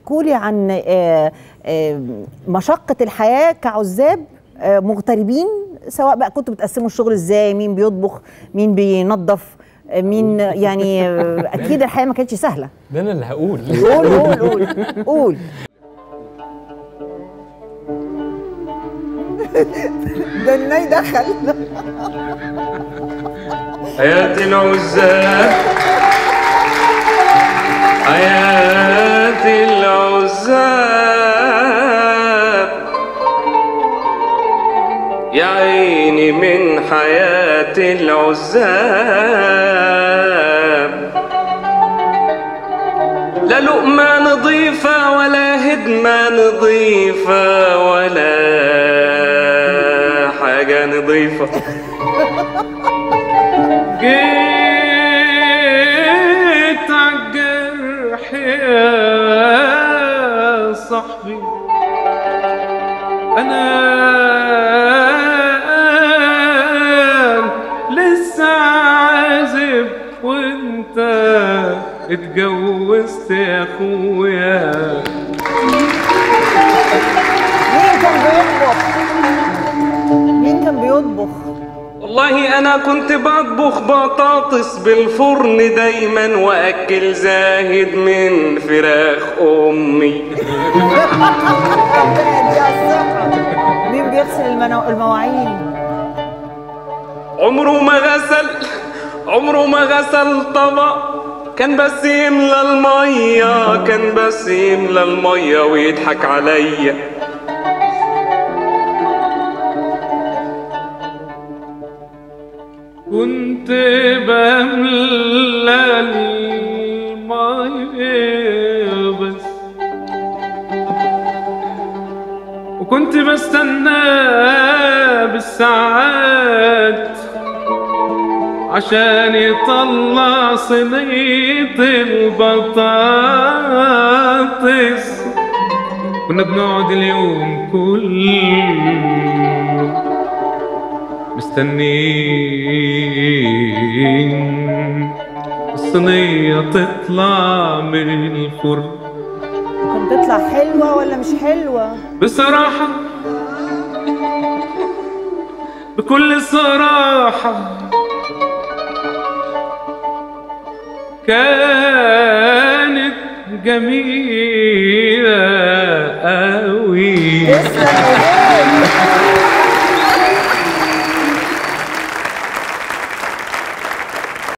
احكوا لي عن آه، آه، مشقه الحياه كعزاب آه، مغتربين سواء بقى كنتوا بتقسموا الشغل ازاي مين بيطبخ مين بينظف آه، مين يعني آه، اكيد الحياه ما كانتش سهله ده انا اللي هقول قول قول قول قول ده الناي دخل حياة العزاب حياة العزاب يا عيني من حياة العزاب لا لقمة نظيفة ولا هدمة نظيفة ولا حاجة نظيفة جيت عالجرح يا صاحبي انا لسه عازب وانت اتجوزت يا اخويا مين كان بيطبخ مين كان بيطبخ والله انا كنت بطبخ بطاطس بالفرن دايما واكل زاهد من فراخ امي ربنا يديها الصحة مين بيغسل المنو... المواعين عمره ما غسل عمره ما غسل طبق كان بس يملى المية كان بس يملى المية ويضحك عليا كنت بملى المية بس وكنت بستنى بالساعات عشان يطلع صينية البطاطس كنا بنقعد اليوم كله مستنيين الصينية تطلع من الفرن كانت تطلع حلوة ولا مش حلوة بصراحة بكل صراحة كانت جميلة أوي تسلم ايديك